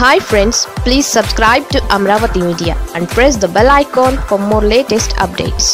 hi friends please subscribe to Amaravati media and press the bell icon for more latest updates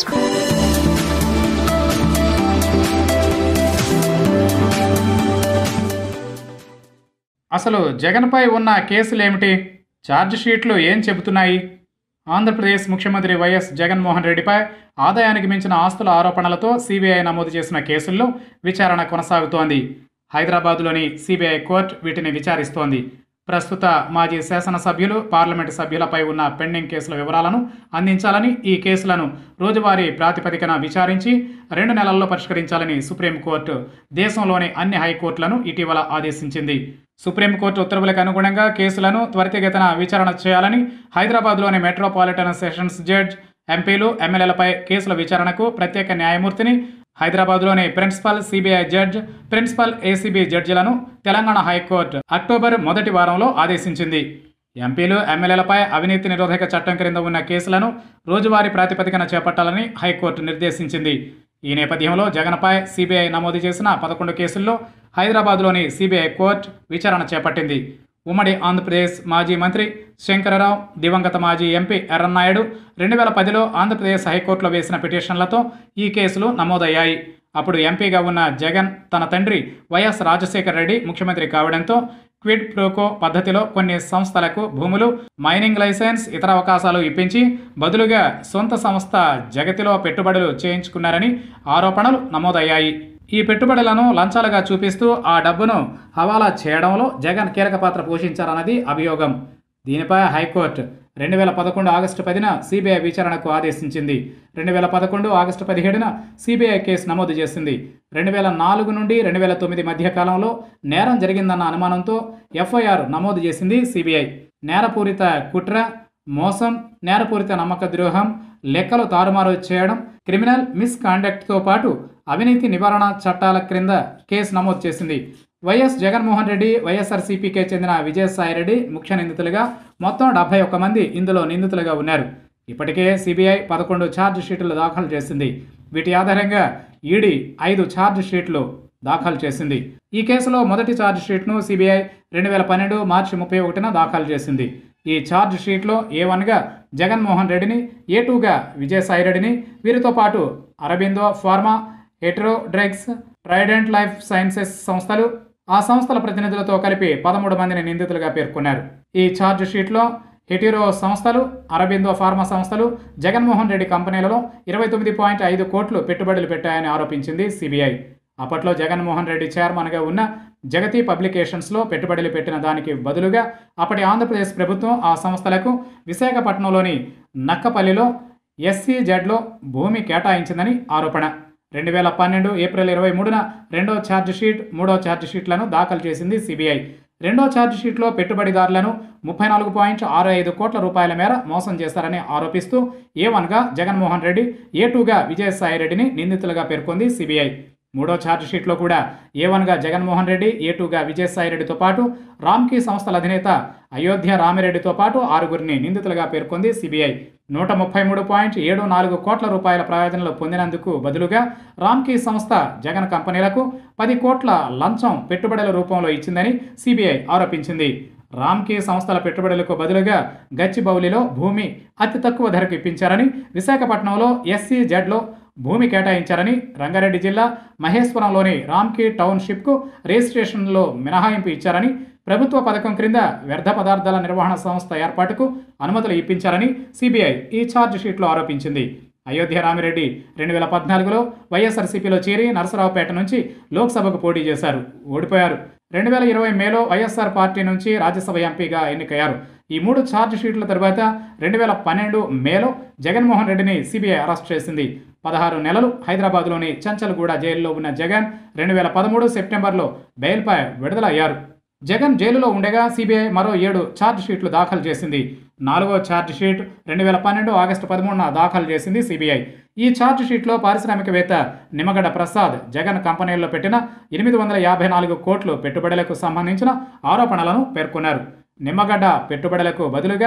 అసలు జగన్పై ఉన్న కేసులేమిటి charge షీట్లు ఏం చెబుతున్నాయి ఆంధ్రప్రదేశ్ ముఖ్యమంత్రి వైఎస్ జగన్మోహన్ రెడ్డిపై ఆదాయానికి మించిన ఆస్తుల ఆరోపణలతో సిబిఐ నమోదు చేసిన కేసుల్లో విచారణ కొనసాగుతోంది హైదరాబాద్లోని సిబిఐ కోర్టు వీటిని విచారిస్తోంది ప్రస్తుత మాజీ శాసనసభ్యులు పార్లమెంటు సభ్యులపై ఉన్న పెండింగ్ కేసుల వివరాలను అందించాలని ఈ కేసులను రోజువారీ ప్రాతిపదికన విచారించి రెండు నెలల్లో పరిష్కరించాలని సుప్రీంకోర్టు దేశంలోని అన్ని హైకోర్టులను ఇటీవల ఆదేశించింది సుప్రీంకోర్టు ఉత్తర్వులకు అనుగుణంగా కేసులను త్వరితగతిన విచారణ చేయాలని హైదరాబాద్లోని మెట్రోపాలిటన్ సెషన్స్ జడ్జ్ ఎంపీలు ఎమ్మెల్యేలపై కేసుల విచారణకు ప్రత్యేక న్యాయమూర్తిని హైదరాబాద్లోని principal CBI judge principal ACB జడ్జిలను తెలంగాణ హైకోర్టు అక్టోబర్ మొదటి వారంలో ఆదేశించింది ఎంపీలు ఎమ్మెల్యేలపై అవినీతి నిరోధక చట్టం క్రింద ఉన్న కేసులను రోజువారీ ప్రాతిపదికన చేపట్టాలని హైకోర్టు నిర్దేశించింది ఈ నేపథ్యంలో జగన్పై సిబిఐ నమోదు చేసిన పదకొండు కేసుల్లో హైదరాబాద్లోని సిబిఐ కోర్టు విచారణ చేపట్టింది ఉమ్మడి ఆంధ్రప్రదేశ్ మాజీ మంత్రి శంకరరావు దివంగత మాజీ ఎంపీ ఎర్రన్నాయుడు రెండు వేల పదిలో ఆంధ్రప్రదేశ్ హైకోర్టులో వేసిన పిటిషన్లతో ఈ కేసులు నమోదయ్యాయి అప్పుడు ఎంపీగా ఉన్న జగన్ తన తండ్రి వైఎస్ రాజశేఖర రెడ్డి ముఖ్యమంత్రి కావడంతో క్విడ్ ప్రోకో పద్ధతిలో కొన్ని సంస్థలకు భూములు మైనింగ్ లైసెన్స్ ఇతర అవకాశాలు ఇప్పించి బదులుగా సొంత సంస్థ జగతిలో పెట్టుబడులు చేయించుకున్నారని ఆరోపణలు నమోదయ్యాయి ఈ పెట్టుబడులను లంచాలుగా చూపిస్తూ ఆ డబ్బును హవాలా చేయడంలో జగన్ కీలక పాత్ర పోషించారన్నది అభియోగం దీనిపై హైకోర్టు రెండు వేల పదకొండు ఆగస్టు పదిన సిబిఐ విచారణకు ఆదేశించింది రెండు వేల పదకొండు ఆగస్టు పదిహేడున సిబిఐ కేసు నమోదు చేసింది రెండు వేల నాలుగు నుండి రెండు వేల తొమ్మిది మధ్య కాలంలో నేరం జరిగిందన్న అనుమానంతో ఎఫ్ఐఆర్ నమోదు చేసింది సిబిఐ నేరపూరిత కుట్ర మోసం నేరపూరిత నమ్మక ద్రోహం లెక్కలు తారుమారు చేయడం క్రిమినల్ మిస్కాండక్ట్తో పాటు అవినీతి నివారణ చట్టాల క్రింద కేసు నమోదు చేసింది వైఎస్ జగన్మోహన్ రెడ్డి వైఎస్ఆర్సీపీకే చెందిన విజయసాయిరెడ్డి ముఖ్య నిందితులుగా మొత్తం డెబ్బై ఒక్క మంది ఇందులో నిందితులుగా ఉన్నారు ఇప్పటికే సిబిఐ పదకొండు ఛార్జ్ షీట్లు దాఖలు చేసింది వీటి ఆధారంగా ఈడీ ఐదు ఛార్జ్ షీట్లు దాఖలు చేసింది ఈ కేసులో మొదటి ఛార్జ్ షీట్ను సిబిఐ రెండు వేల పన్నెండు మార్చి ముప్పై ఒకటిన దాఖలు చేసింది ఈ ఛార్జ్ షీట్లో ఏ వన్గా జగన్మోహన్ రెడ్డిని ఏ టూగా విజయసాయిరెడ్డిని వీరితో పాటు Aurobindo pharma Hetero drugs Trident life sciences సంస్థలు ఆ సంస్థల ప్రతినిధులతో కలిపి పదమూడు మందిని నిందితులుగా పేర్కొన్నారు ఈ ఛార్జ్ షీట్లో హెటిరో సంస్థలు అరబిందో ఫార్మా సంస్థలు జగన్మోహన్ రెడ్డి కంపెనీలలో ఇరవై తొమ్మిది పాయింట్ ఐదు కోట్లు పెట్టుబడులు పెట్టాయని ఆరోపించింది సిబిఐ అప్పట్లో జగన్మోహన్ రెడ్డి చైర్మన్గా ఉన్న జగతి పబ్లికేషన్స్లో పెట్టుబడులు పెట్టిన దానికి బదులుగా అప్పటి ఆంధ్రప్రదేశ్ ప్రభుత్వం ఆ సంస్థలకు విశాఖపట్నంలోని నక్కపల్లిలో ఎస్సీజెడ్లో భూమి కేటాయించిందని ఆరోపణ రెండు వేల పన్నెండు ఏప్రిల్ ఇరవై మూడున రెండో ఛార్జ్ షీట్ మూడో ఛార్జ్ షీట్లను దాఖలు చేసింది సిబిఐ రెండో ఛార్జ్ షీట్లో పెట్టుబడిదారులను ముప్పై నాలుగు పాయింట్ ఆరు ఐదు కోట్ల రూపాయల మేర మోసం చేశారని ఆరోపిస్తూ ఏ వన్గా జగన్మోహన్ రెడ్డి ఏ టూగా విజయసాయి రెడ్డిని నిందితులుగా పేర్కొంది సిబిఐ మూడో ఛార్జ్ షీట్లో కూడా ఏ వన్గా జగన్మోహన్ రెడ్డి ఏ టూగా విజయసాయి రెడ్డితో పాటు రామ్కీ సంస్థల అధినేత అయోధ్య రామిరెడ్డితో పాటు ఆరుగురిని నిందితులుగా పేర్కొంది సిబిఐ నూట ముప్పై మూడు పాయింట్ ఏడు నాలుగు కోట్ల రూపాయల ప్రయోజనాలు పొందినందుకు బదులుగా రామ్కీ సంస్థ జగన్ కంపెనీలకు పది కోట్ల లంచం పెట్టుబడుల రూపంలో ఇచ్చిందని సిబిఐ ఆరోపించింది రామ్కీ సంస్థల పెట్టుబడులకు బదులుగా గచ్చిబౌలిలో భూమి అతి తక్కువ ధరకు ఇప్పించారని విశాఖపట్నంలో ఎస్సీ జెడ్లో భూమి కేటాయించారని రంగారెడ్డి జిల్లా మహేశ్వరంలోని రామ్కీ టౌన్షిప్కు రిజిస్ట్రేషన్లో మినహాయింపు ఇచ్చారని ప్రభుత్వ పథకం క్రింద వ్యర్థ పదార్థాల నిర్వహణ సంస్థ ఏర్పాటుకు అనుమతులు ఇప్పించారని సిబిఐ ఈ ఛార్జ్ షీట్లో ఆరోపించింది అయోధ్య రామిరెడ్డి రెండు వేల పద్నాలుగులో వైఎస్ఆర్సీపీలో చేరి నరసరావుపేట నుంచి లోక్సభకు పోటీ చేశారు ఓడిపోయారు రెండు వేల ఇరవై మేలో వైఎస్ఆర్ పార్టీ నుంచి రాజ్యసభ ఎంపీగా ఎన్నికయ్యారు ఈ మూడు ఛార్జ్ షీట్ల తరువాత రెండు వేల పన్నెండు మేలో జగన్మోహన్ రెడ్డిని సిబిఐ అరెస్ట్ చేసింది పదహారు నెలలు హైదరాబాద్లోని చంచల్గూడ జైల్లో ఉన్న జగన్ రెండు వేల పదమూడు సెప్టెంబర్లో బెయిల్పై విడుదలయ్యారు జగన్ జైలులో ఉండగా సిబిఐ మరో ఏడు ఛార్జ్ షీట్లు దాఖలు చేసింది నాలుగో ఛార్జ్ షీట్ రెండు వేల పన్నెండు ఆగస్టు పదమూడున దాఖలు చేసింది సిబిఐ ఈ ఛార్జ్ షీట్లో పారిశ్రామికవేత్త నిమ్మగడ్డ ప్రసాద్ జగన్ కంపెనీల్లో పెట్టిన ఎనిమిది వందల యాభై నాలుగు కోట్లు పెట్టుబడులకు సంబంధించిన ఆరోపణలను పేర్కొన్నారు నిమ్మగడ్డ పెట్టుబడులకు బదులుగా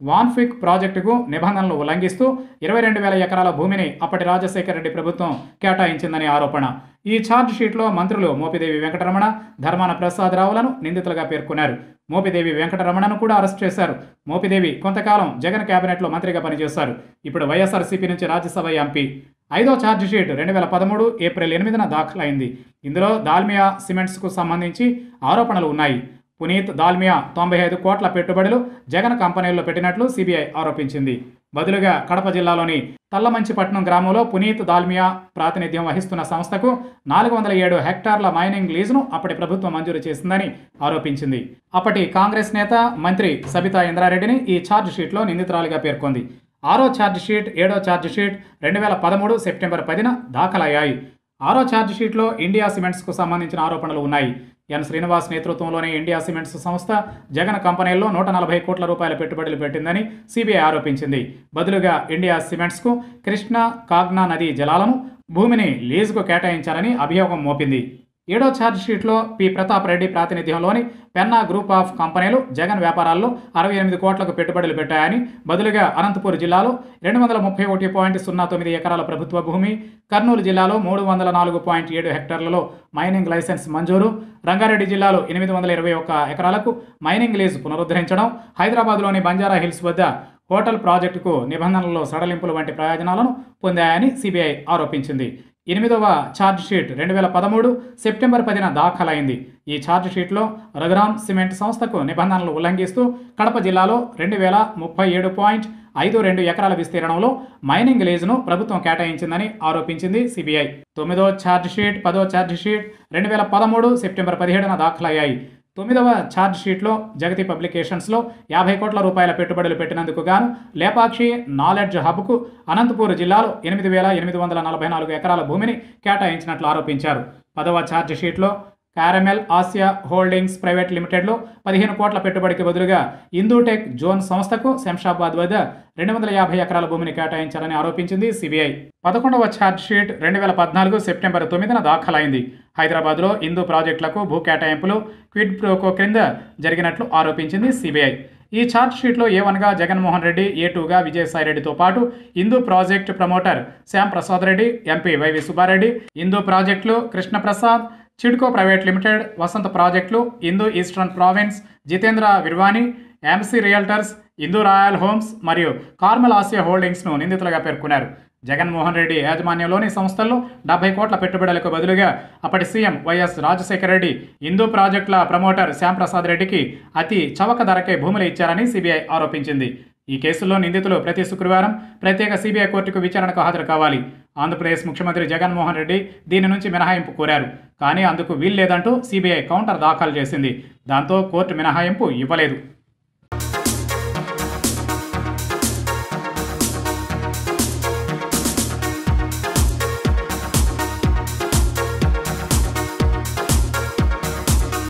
వాన్ఫిక్ ప్రాజెక్టుకు నిబంధనలు ఉల్లంఘిస్తూ ఇరవై రెండు వేల ఎకరాల భూమిని అప్పటి రాజశేఖర రెడ్డి ప్రభుత్వం కేటాయించిందని ఆరోపణ ఈ ఛార్జ్ షీట్లో మంత్రులు మోపిదేవి వెంకటరమణ ధర్మాన ప్రసాద్ రావులను నిందితులుగా పేర్కొన్నారు మోపిదేవి వెంకటరమణను కూడా అరెస్ట్ చేశారు మోపిదేవి కొంతకాలం జగన్ కేబినెట్లో మంత్రిగా పనిచేశారు ఇప్పుడు వైఎస్ఆర్సీపీ నుంచి రాజ్యసభ ఎంపీ ఐదో ఛార్జ్ షీట్ రెండు వేల పదమూడు ఏప్రిల్ ఎనిమిదిన దాఖలైంది ఇందులో దాల్మియా సిమెంట్స్కు సంబంధించి ఆరోపణలు ఉన్నాయి పునీత్ దాల్మియా తొంభై ఐదు కోట్ల పెట్టుబడులు జగన్ కంపెనీల్లో పెట్టినట్లు సిబిఐ ఆరోపించింది బదులుగా కడప జిల్లాలోని తల్లమంచిపట్నం గ్రామంలో పునీత్ దాల్మియా ప్రాతినిధ్యం వహిస్తున్న సంస్థకు నాలుగు వందల ఏడు హెక్టార్ల మైనింగ్ లీజును అప్పటి ప్రభుత్వం మంజూరు చేసిందని ఆరోపించింది అప్పటి కాంగ్రెస్ నేత మంత్రి సబితా ఇంద్రారెడ్డిని ఈ ఛార్జ్ షీట్లో నిందితురాలిగా పేర్కొంది ఆరో ఛార్జ్ షీట్ ఏడో ఛార్జ్ షీట్ రెండు వేల పదమూడు సెప్టెంబర్ పదిన దాఖలయ్యాయి ఆరో ఛార్జ్ షీట్లో ఇండియా సిమెంట్స్కు సంబంధించిన ఆరోపణలు ఉన్నాయి ఎన్ శ్రీనివాస్ నేతృత్వంలోని ఇండియా సిమెంట్స్ సంస్థ జగన్ కంపెనీల్లో నూట నలభై కోట్ల రూపాయల పెట్టుబడులు పెట్టిందని సిబిఐ ఆరోపించింది బదులుగా ఇండియా సిమెంట్స్కు కృష్ణా కాగ్నా నదీ జలాలను భూమిని లీజుకు కేటాయించారని అభియోగం మోపింది ఏడో ఛార్జ్ షీట్లో పి ప్రతాప్ రెడ్డి ప్రాతినిధ్యంలోని పెన్నా గ్రూప్ ఆఫ్ కంపెనీలు జగన్ వ్యాపారాల్లో అరవై ఎనిమిది కోట్లకు పెట్టుబడులు పెట్టాయని బదులుగా అనంతపూర్ జిల్లాలో రెండు వందల ముప్పై ఒకటి పాయింట్ సున్నా తొమ్మిది ఎకరాల ప్రభుత్వ భూమి కర్నూలు జిల్లాలో మూడు వందల నాలుగు పాయింట్ ఏడు హెక్టార్లలో మైనింగ్ లైసెన్స్ మంజూరు రంగారెడ్డి జిల్లాలో ఎనిమిది వందల ఇరవై ఒక్క ఎకరాలకు మైనింగ్ లీజు పునరుద్ధరించడం హైదరాబాద్లోని బంజారా హిల్స్ వద్ద హోటల్ ప్రాజెక్టుకు నిబంధనల్లో సడలింపులు వంటి ప్రయోజనాలను పొందాయని సిబిఐ ఆరోపించింది ఎనిమిదవ ఛార్జ్ షీట్ రెండు వేల పదమూడు సెప్టెంబర్ పదిన దాఖలైంది ఈ ఛార్జ్ షీట్లో రఘురామ్ సిమెంట్ సంస్థకు నిబంధనలు ఉల్లంఘిస్తూ కడప జిల్లాలో రెండు వేల ముప్పై ఏడు పాయింట్ ఐదు రెండు ఎకరాల విస్తీర్ణంలో మైనింగ్ లీజును ప్రభుత్వం కేటాయించిందని ఆరోపించింది సిబిఐ తొమ్మిదో ఛార్జ్ షీట్ పదో ఛార్జ్ షీట్ రెండు వేల పదమూడు సెప్టెంబర్ పదిహేడున దాఖలయ్యాయి తొమ్మిదవ ఛార్జ్ షీట్లో జగతి పబ్లికేషన్స్లో యాభై కోట్ల రూపాయల పెట్టుబడులు పెట్టినందుకు గాను లేపాక్షి నాలెడ్జ్ హబ్కు అనంతపూర్ జిల్లాలో ఎనిమిది వేల ఎనిమిది వందల నలభై నాలుగు ఎకరాల భూమిని కేటాయించినట్లు ఆరోపించారు పదవ ఛార్జ్ షీట్లో కారమెల్ ఆసియా హోల్డింగ్స్ ప్రైవేట్ లిమిటెడ్లో పదిహేను కోట్ల పెట్టుబడికి బదులుగా ఇందూటెక్ జోన్ సంస్థకు శంషాబాద్ వద్ద రెండు వందల యాభై ఎకరాల భూమిని కేటాయించారని ఆరోపించింది సిబిఐ పదకొండవ ఛార్జ్ షీట్ రెండు వేల పద్నాలుగు సెప్టెంబర్ తొమ్మిదిన దాఖలైంది హైదరాబాద్లో ఇందు ప్రాజెక్టులకు భూ కేటాయింపులు క్విడ్ ప్రోకో క్రింద జరిగినట్లు ఆరోపించింది సిబిఐ ఈ ఛార్జ్ షీట్లో ఏ వన్గా జగన్మోహన్ రెడ్డి ఏ టూగా విజయసాయిరెడ్డితో పాటు Indu project promoter Shyam Prasad Reddy MP YV Subba Reddy Indu ప్రాజెక్టులు కృష్ణప్రసాద్ చిడ్కో ప్రైవేట్ లిమిటెడ్ వసంత ప్రాజెక్టులు Indu eastern province Jitendra Virwani MC realtors Indu royal homes మరియు కార్మల్ ఆసియా హోల్డింగ్స్ను నిందితులుగా పేర్కొన్నారు జగన్మోహన్ రెడ్డి యాజమాన్యంలోని సంస్థల్లో డెబ్బై కోట్ల పెట్టుబడులకు బదులుగా అప్పటి సీఎం వైఎస్ రాజశేఖర రెడ్డి హిందూ ప్రాజెక్టుల ప్రమోటర్ శ్యాంప్రసాద్ రెడ్డికి అతి చవక ధరకే భూములు ఇచ్చారని సిబిఐ ఆరోపించింది ఈ కేసులో నిందితులు ప్రతి శుక్రవారం ప్రత్యేక సిబిఐ కోర్టుకు విచారణకు హాజరు కావాలి ఆంధ్రప్రదేశ్ ముఖ్యమంత్రి జగన్మోహన్ రెడ్డి దీని నుంచి మినహాయింపు కోరారు కానీ అందుకు వీల్లేదంటూ సిబిఐ కౌంటర్ దాఖలు చేసింది దాంతో కోర్టు మినహాయింపు ఇవ్వలేదు